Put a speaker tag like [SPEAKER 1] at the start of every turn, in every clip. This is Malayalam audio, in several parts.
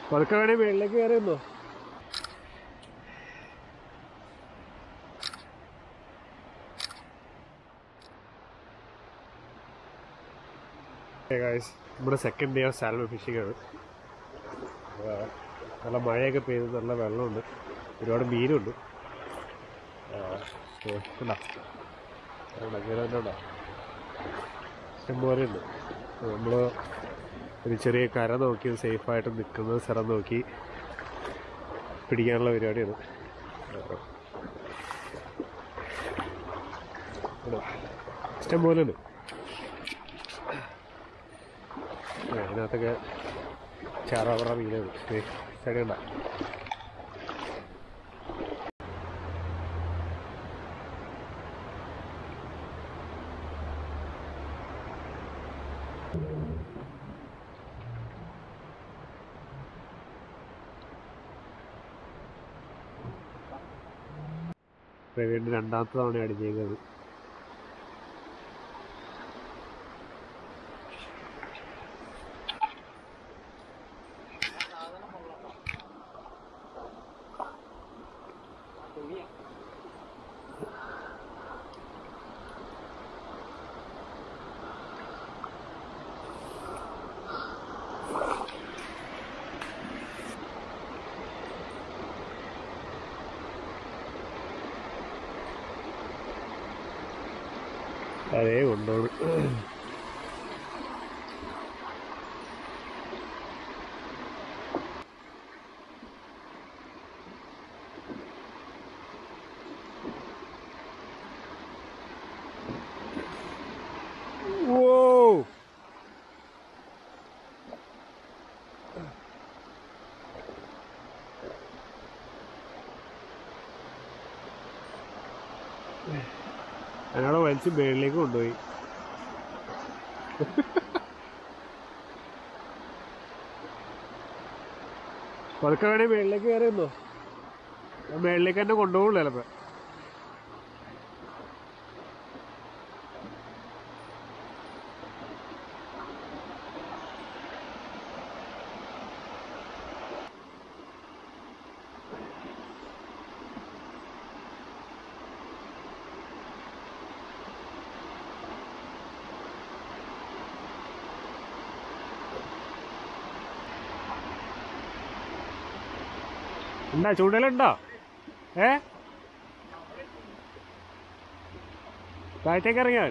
[SPEAKER 1] പതുക്കെ വേണേ മേളിലേക്ക് കയറിയെന്നോ ഗായ്സ് നമ്മുടെ second day of salmon fishing ആണ് ആ, നല്ല മഴയൊക്കെ പെയ്ത് നല്ല വെള്ളമുണ്ട് ഒരുപാട് മീനുണ്ട് ആ, ഓ, കണ്ടോ? അവിടെ ഇങ്ങനെ തന്നെ ഉണ്ടോ? ഇഷ്ടംപോലെ ഉണ്ട് നമ്മൾ ഒരു ചെറിയ കര നോക്കി സേഫായിട്ട് നിൽക്കുന്ന സ്ഥലം നോക്കി പിടിക്കാനുള്ള പരിപാടിയാണ് ഇവിടെ ഇഷ്ടംപോലെ ഉണ്ട് ആ, അതിനകത്തൊക്കെ ചാറാവറ മീനാണ് ചെടിയുണ്ട പ്രവീണിന്റെ രണ്ടാമത്തെ തവണ അടിച്ചേക്കുന്നത് അതേ കൊണ്ടോളൂ Whoa! അതിനോട് വലിച്ച് മേളിലേക്ക് കൊണ്ടുപോയി പതുക്കെ വേണേ മേളിലേക്ക് കയറിയെന്നോ മേളിലേക്ക് തന്നെ കൊണ്ടുപോകുള്ളൂ ചിലപ്പോ ഉണ്ടാ ചൂണ്ടലുണ്ടോ ഏ താഴത്തേക്ക് ഇറങ്ങിയാൽ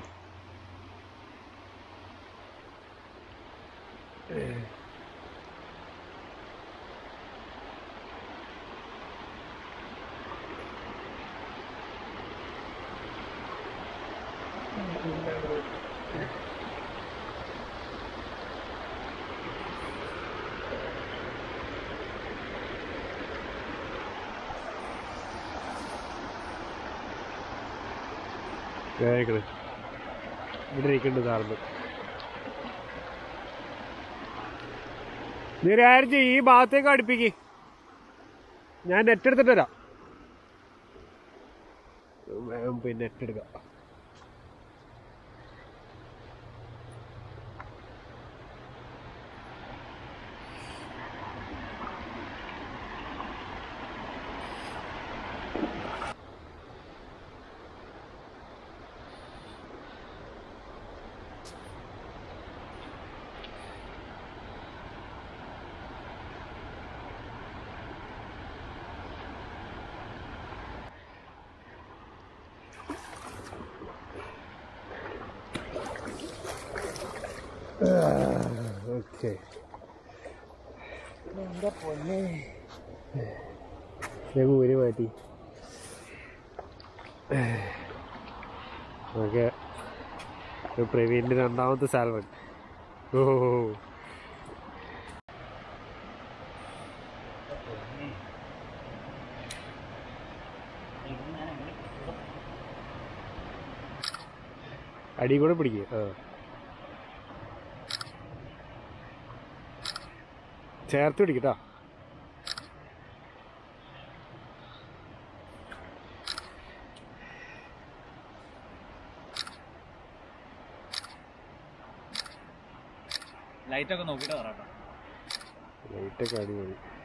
[SPEAKER 1] കേക്കണ് ഇവിടെ ഇരിക്കുന്നുണ്ട് സാറിന് നീ ഒരു കാര്യം ചെയ്യ്, ഈ ഭാഗത്തേക്ക് അടുപ്പിക്ക് ഞാൻ നെറ്റ് എടുത്തിട്ട് വരാം വേഗം പോയി നെറ്റ് എടുക്കാം ഓക്കെ
[SPEAKER 2] എന്റെ പൊന്നെ
[SPEAKER 1] ഞാൻ ഊരി മാറ്റി ഓക്കെ പ്രവീണിന്റെ രണ്ടാമത്തെ സാൽമൺ ഓ അടി കൂടെ പിടിക്കുക ആ ചേർത്ത് പിടിക്കട്ടോ
[SPEAKER 2] ലൈറ്റ് ഒക്കെ നോക്കിട്ട് പറയാട്ടോ
[SPEAKER 1] ലൈറ്റൊക്കെ അടിപൊളി